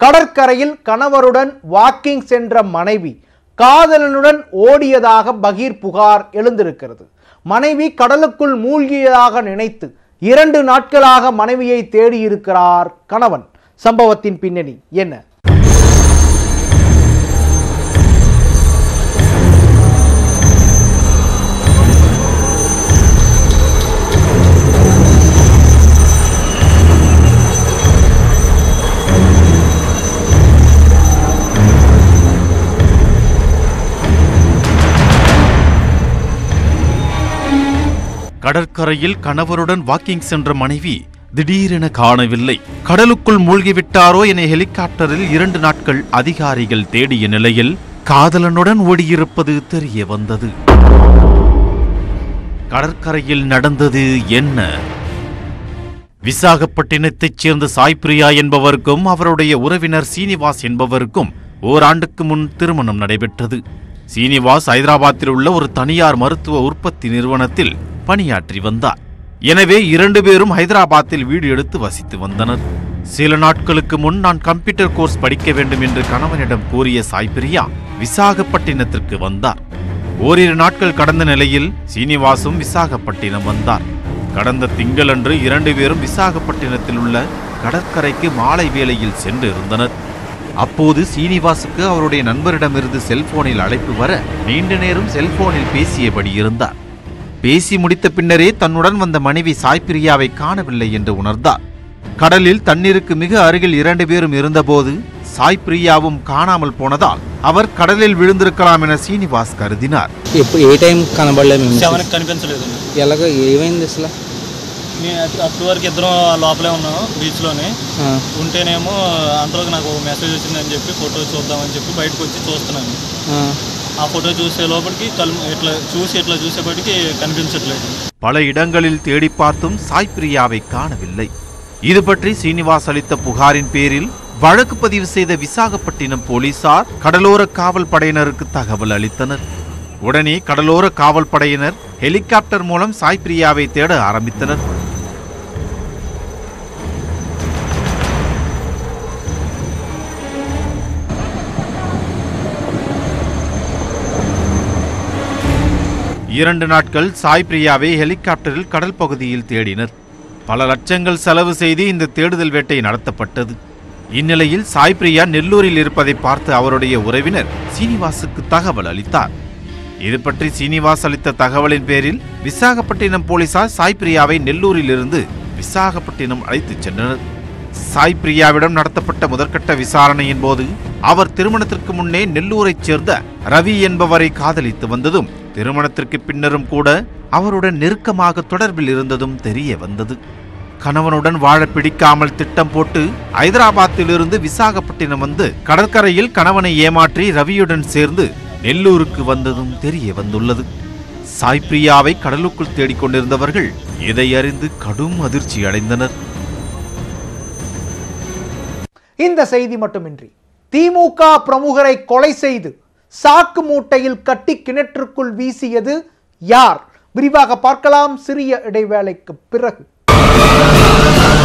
கடற்கரையில் கணவருடன் வாக்கிங் சென்ற மனைவி காதலனுடன் ஓடியதாக பகீர் புகார் எழுந்திருக்கிறது மனைவி கடலுக்குள் மூழ்கியதாக நினைத்து இரண்டு நாட்களாக மனைவியை தேடியிருக்கிறார் கணவன் சம்பவத்தின் பின்னணி என்ன கடற்கரையில் கணவருடன் வாக்கிங் சென்ற மனைவி திடீரென காணவில்லை கடலுக்குள் மூழ்கிவிட்டாரோ என ஹெலிகாப்டரில் இரண்டு நாட்கள் அதிகாரிகள் தேடிய நிலையில் காதலனுடன் ஓடியிருப்பது தெரிய வந்தது கடற்கரையில் நடந்தது என்ன விசாகப்பட்டினத்தைச் சேர்ந்த சாய்பிரியா என்பவருக்கும் அவருடைய உறவினர் சீனிவாஸ் என்பவருக்கும் ஓராண்டுக்கு முன் திருமணம் நடைபெற்றது சீனிவாஸ் ஐதராபாத்தில் உள்ள ஒரு தனியார் மருத்துவ உற்பத்தி நிறுவனத்தில் பணியாற்றி வந்தார் எனவே இரண்டு பேரும் ஹைதராபாத்தில் வீடு எடுத்து வசித்து வந்தனர் சில நாட்களுக்கு முன் நான் கம்ப்யூட்டர் கோர்ஸ் படிக்க வேண்டும் என்று கணவனிடம் கூறிய சாய்பிரியா விசாகப்பட்டினத்திற்கு வந்தார் ஓரிரு நாட்கள் கடந்த நிலையில் சீனிவாசும் விசாகப்பட்டினம் வந்தார் கடந்த திங்களன்று இரண்டு பேரும் விசாகப்பட்டினத்தில் உள்ள கடற்கரைக்கு மாலை வேளையில் சென்று இருந்தனர் அப்போது சீனிவாசுக்கு அவருடைய நண்பரிடமிருந்து செல்போனில் அழைப்பு வர நீண்ட நேரம் செல்போனில் பேசியபடி இருந்தார் பேசி முடித்த பின்னரே தன்னுடன் வந்த மனைவி சாய்பிரியாவை காணவில்லை என்று உணர்ந்தார் கடலில் தண்ணீருக்கு மிக அருகில் இரண்டு பேரும் இருந்தபோது சாய்பிரியாவும் காணாமல் போனதால் அவர் கடலில் విழுந்திருக்கலாம் ఎన శ్రీనివాస్ కరుదినార్ ఎప్పుడు ఏ టైం కనబడలేదు మేము సెవెన్కి కనిపించలేదు ఎలాగ ఏమైంది అసలు నేను అప్పటి వరకు ఇద్దరం లోపలే ఉన్నాం బీచ్లోని ఆ, ఉంటేనేమో అంతలోకి నాకు ఒక మెసేజ్ వచ్చిందని చెప్పి ఫోటో చూద్దామని చెప్పి బయటకు వచ్చి చూస్తున్నాను ఆ, ఆ ఫోటో చూసే లోపలికి కళ్ళు ఇట్లా చూసి ఇట్లా చూసేపటికి కనిపించట్లేదు பல இடங்களில் தேடி பார்த்தும் சாய்பிரியாவை காணவில்லை இது பற்றி சீனிவாஸ் அளித்த புகாரின் பேரில் வழக்கு பதிவு செய்த விசாகப்பட்டினம் போலீசார் கடலோர காவல் படையினருக்கு தகவல் அளித்தனர் உடனே கடலோர காவல் படையினர் ஹெலிகாப்டர் மூலம் சாய்பிரியாவை தேட ஆரம்பித்தனர் இரண்டு நாட்கள் சாய் பிரியாவை ஹெலிகாப்டரில் கடல் பகுதியில் தேடினர் பல லட்சங்கள் செலவு செய்து இந்த தேடுதல் வேட்டை நடத்தப்பட்டது இந்நிலையில் சாய் பிரியா நெல்லூரில் இருப்பதை பார்த்து அவருடைய உறவினர் சீனிவாசுக்கு தகவல் அளித்தார் இது பற்றி சீனிவாஸ் அளித்த தகவலின் பேரில் விசாகப்பட்டினம் போலீசார் சாய் பிரியாவை நெல்லூரில் இருந்து விசாகப்பட்டினம் அழைத்துச் சென்றனர் சாய் பிரியாவிடம் நடத்தப்பட்ட முதற்கட்ட விசாரணையின் போது அவர் திருமணத்திற்கு முன்னே நெல்லூரைச் சேர்ந்த ரவி என்பவரை காதலித்து வந்ததும் திருமணத்திற்கு பின்னரும் கூட அவருடன் நெருக்கமாக தொடர்பில் இருந்ததும் தெரிய வந்தது கணவனுடன் வாழ பிடிக்காமல் திட்டம் போட்டு ஐதராபாத்திலிருந்து விசாகப்பட்டினம் வந்து கடற்கரையில் கணவனை ஏமாற்றி ரவியுடன் சேர்ந்து நெல்லூருக்கு வந்ததும் தெரிய வந்துள்ளது சாய் பிரியாவை கடலுக்குள் தேடிக் கொண்டிருந்தவர்கள் இதை அறிந்து கடும் அதிர்ச்சி அடைந்தனர் இந்த செய்தி மட்டுமின்றி திமுக பிரமுகரை கொலை செய்து சாக்கு மூட்டையில் கட்டி கிணற்றுக்குள் வீசியது யார் விரிவாக பார்க்கலாம் சிறிய இடைவேளைக்கு பிறகு